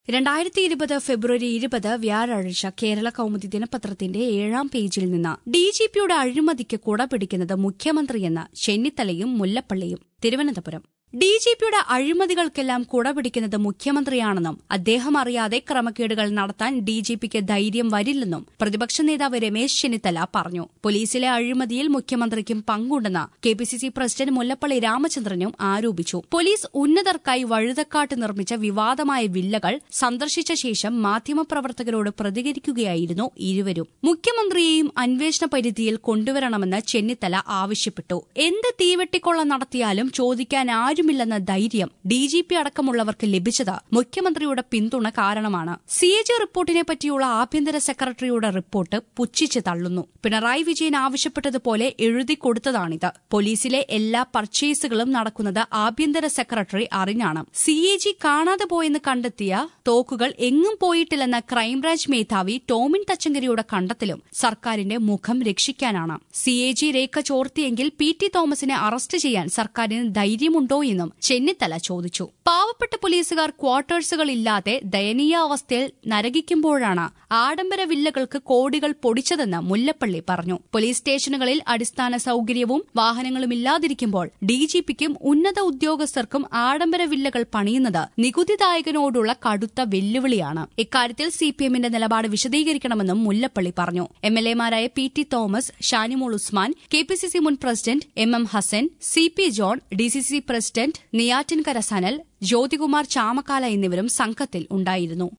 രണ്ടായിരത്തി ഇരുപത് ഫെബ്രുവരി ഇരുപത് വ്യാഴാഴ്ച കേരള കൌമുദി ദിനപത്രത്തിന്റെ ഏഴാം പേജിൽ നിന്ന് ഡിജിപിയുടെ അഴിമതിക്ക് കുട പിടിക്കുന്നത് മുഖ്യമന്ത്രിയെന്ന് ചെന്നിത്തലയും മുല്ലപ്പള്ളിയും തിരുവനന്തപുരം ഡിജിപിയുടെ അഴിമതികൾക്കെല്ലാം കുട പിടിക്കുന്നത് മുഖ്യമന്ത്രിയാണെന്നും അദ്ദേഹം അറിയാതെ ക്രമക്കേടുകൾ നടത്താൻ ഡിജിപിക്ക് ധൈര്യം വരില്ലെന്നും പ്രതിപക്ഷ നേതാവ് രമേശ് ചെന്നിത്തല പറഞ്ഞു പോലീസിലെ അഴിമതിയിൽ മുഖ്യമന്ത്രിക്കും പങ്കുണ്ടെന്ന് കെപിസിസി പ്രസിഡന്റ് മുല്ലപ്പള്ളി രാമചന്ദ്രനും ആരോപിച്ചു പോലീസ് ഉന്നതർക്കായി വഴുതക്കാട്ട് നിർമ്മിച്ച വിവാദമായ വില്ലകൾ സന്ദർശിച്ച ശേഷം മാധ്യമപ്രവർത്തകരോട് പ്രതികരിക്കുകയായിരുന്നു ഇരുവരും മുഖ്യമന്ത്രിയെയും അന്വേഷണ പരിധിയിൽ കൊണ്ടുവരണമെന്ന് ചെന്നിത്തല ആവശ്യപ്പെട്ടു എന്ത് തീവെട്ടിക്കൊള്ള നടത്തിയാലും ചോദിക്കാൻ ആരുമില്ലെന്ന ധൈര്യം ഡിജിപി അടക്കമുള്ളവർക്ക് ലഭിച്ചത് മുഖ്യമന്ത്രിയുടെ പിന്തുണ കാരണമാണ് സിഎജി റിപ്പോർട്ടിനെ പറ്റിയുള്ള ആഭ്യന്തര സെക്രട്ടറിയുടെ റിപ്പോർട്ട് പുച്ഛിച്ച് തള്ളുന്നു പിണറായി വിജയൻ ആവശ്യപ്പെട്ടതുപോലെ എഴുതി കൊടുത്തതാണിത് പോലീസിലെ എല്ലാ പർച്ചേസുകളും നടക്കുന്നത് ആഭ്യന്തര സെക്രട്ടറി അറിഞ്ഞാണ് സിഎജി കാണാതെ പോയെന്ന് കണ്ടെത്തിയ തോക്കുകൾ എങ്ങും പോയിട്ടില്ലെന്ന ക്രൈംബ്രാഞ്ച് മേധാവി ടോമിൻ തച്ചങ്കരിയുടെ കണ്ടെത്തലും സർക്കാരിന്റെ മുഖം രക്ഷിക്കാനാണ് സിഎജി രേഖ ചോർത്തിയെങ്കിൽ പി ടി തോമസിനെ അറസ്റ്റ് ചെയ്യാൻ സർക്കാരിന് ധൈര്യമുണ്ടോ എന്നും ചെന്നിത്തല ചോദിച്ചു പാവപ്പെട്ട പോലീസുകാർ ക്വാർട്ടേഴ്സുകൾ ഇല്ലാതെ ദയനീയാവസ്ഥയിൽ നരകിക്കുമ്പോഴാണ് ആഡംബര വില്ലകൾക്ക് കോടികൾ പൊടിച്ചതെന്ന് മുല്ലപ്പള്ളി പറഞ്ഞു പോലീസ് സ്റ്റേഷനുകളിൽ അടിസ്ഥാന സൌകര്യവും വാഹനങ്ങളും ഇല്ലാതിരിക്കുമ്പോൾ ഡിജിപിക്കും ഉന്നത ഉദ്യോഗസ്ഥർക്കും ആഡംബര വില്ലകൾ പണിയുന്നത് നികുതിദായകനോടുള്ള കടുത്ത വെല്ലുവിളിയാണ് ഇക്കാര്യത്തിൽ സിപിഎമ്മിന്റെ നിലപാട് വിശദീകരിക്കണമെന്നും മുല്ലപ്പള്ളി പറഞ്ഞു എം എൽ എമാരായ P T Thomas Shanimol Usman K P C C മുൻ president M M Hassan C P John D C C president Neyyattinkara Sanal Jyothikumar Chamakkala എന്നിവരും സംഘത്തിൽ ഉണ്ടായിരുന്നു